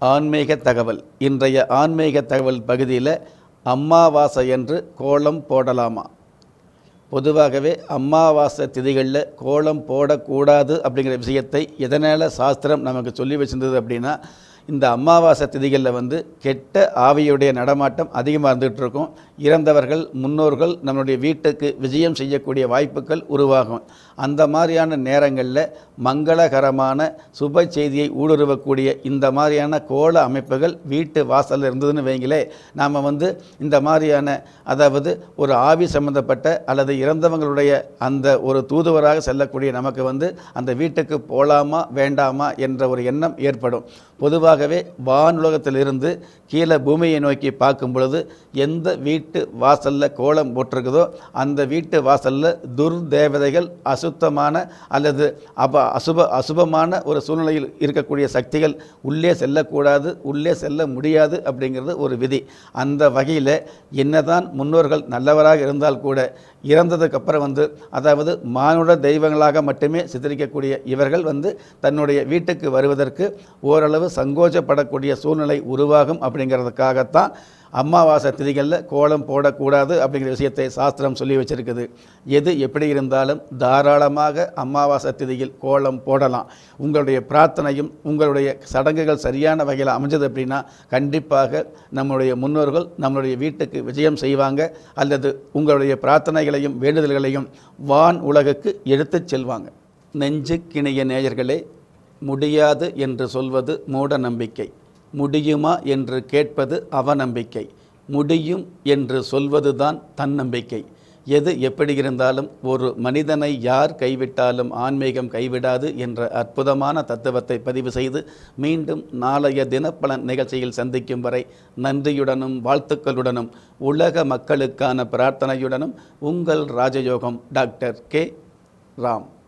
ஆன்மீக தகவல் இன்றைய ஆன்மீக தகவல் பகுதியில் அமாவாசை என்று கோலம் போடலாமா பொதுவாகவே அமாவாசை திதிகளில் கோலம் போடக்கூடாது அப்படிங்கிற விஷயத்தை எதனால் சாஸ்திரம் நமக்கு சொல்லி வச்சிருந்தது அப்படின்னா இந்த அமாவாசை திதிகளில் வந்து கெட்ட ஆவியுடைய நடமாட்டம் அதிகமாக இருந்துகிட்டு இருக்கும் இறந்தவர்கள் முன்னோர்கள் நம்மளுடைய வீட்டுக்கு விஜயம் செய்யக்கூடிய வாய்ப்புகள் உருவாகும் அந்த மாதிரியான நேரங்களில் மங்களகரமான சுப செய்தியை ஊடுருவக்கூடிய இந்த மாதிரியான கோல அமைப்புகள் வீட்டு வாசலில் இருந்ததுன்னு வைங்களே நாம் வந்து இந்த மாதிரியான அதாவது ஒரு ஆவி சம்பந்தப்பட்ட அல்லது இறந்தவங்களுடைய அந்த ஒரு தூதுவராக செல்லக்கூடிய நமக்கு வந்து அந்த வீட்டுக்கு போகலாமா வேண்டாமா என்ற ஒரு எண்ணம் ஏற்படும் பொதுவாகவே வானுலகத்திலிருந்து கீழே பூமியை நோக்கி பார்க்கும் பொழுது எந்த வீட்டு வாசலில் கோலம் போட்டிருக்குதோ அந்த வீட்டு வாசலில் துர்தேவதைகள் அசுத்தமான அல்லது அப அசுப அசுபமான ஒரு சூழ்நிலையில் இருக்கக்கூடிய சக்திகள் உள்ளே செல்லக்கூடாது உள்ளே செல்ல முடியாது அப்படிங்கிறது ஒரு விதி அந்த வகையில் என்னதான் முன்னோர்கள் நல்லவராக இருந்தால் கூட இறந்ததுக்கு அப்புறம் வந்து அதாவது மானுட தெய்வங்களாக மட்டுமே சித்தரிக்கக்கூடிய இவர்கள் வந்து தன்னுடைய வீட்டுக்கு வருவதற்கு ஓரளவு சங்கோச்சப்படக்கூடிய சூழ்நிலை உருவாகும் அப்படிங்கிறதுக்காகத்தான் அமாவாசை திதிகளில் கோலம் போடக்கூடாது அப்படிங்கிற விஷயத்தை சாஸ்திரம் சொல்லி வச்சிருக்குது எது எப்படி இருந்தாலும் தாராளமாக அமாவாசை திதியில் கோலம் போடலாம் உங்களுடைய பிரார்த்தனையும் உங்களுடைய சடங்குகள் சரியான வகையில் அமைஞ்சது அப்படின்னா கண்டிப்பாக நம்முடைய முன்னோர்கள் நம்மளுடைய வீட்டுக்கு விஜயம் செய்வாங்க அல்லது உங்களுடைய பிரார்த்தனைகளையும் வேண்டுதல்களையும் வான் உலகுக்கு எடுத்துச் செல்வாங்க நெஞ்சுக்கிணைய நேயர்களே முடியாது என்று சொல்வது மூட நம்பிக்கை முடியுமா என்று கேட்பது அவநம்பிக்கை முடியும் என்று சொல்வதுதான் தன்னம்பிக்கை எது எப்படி இருந்தாலும் ஒரு மனிதனை யார் கைவிட்டாலும் ஆன்மீகம் கைவிடாது என்ற அற்புதமான தத்துவத்தை பதிவு செய்து மீண்டும் நாளைய தினப்பலன் நிகழ்ச்சியில் சந்திக்கும் வரை நன்றியுடனும் வாழ்த்துக்களுடனும் உலக மக்களுக்கான பிரார்த்தனையுடனும் உங்கள் ராஜயோகம் டாக்டர் கே ராம்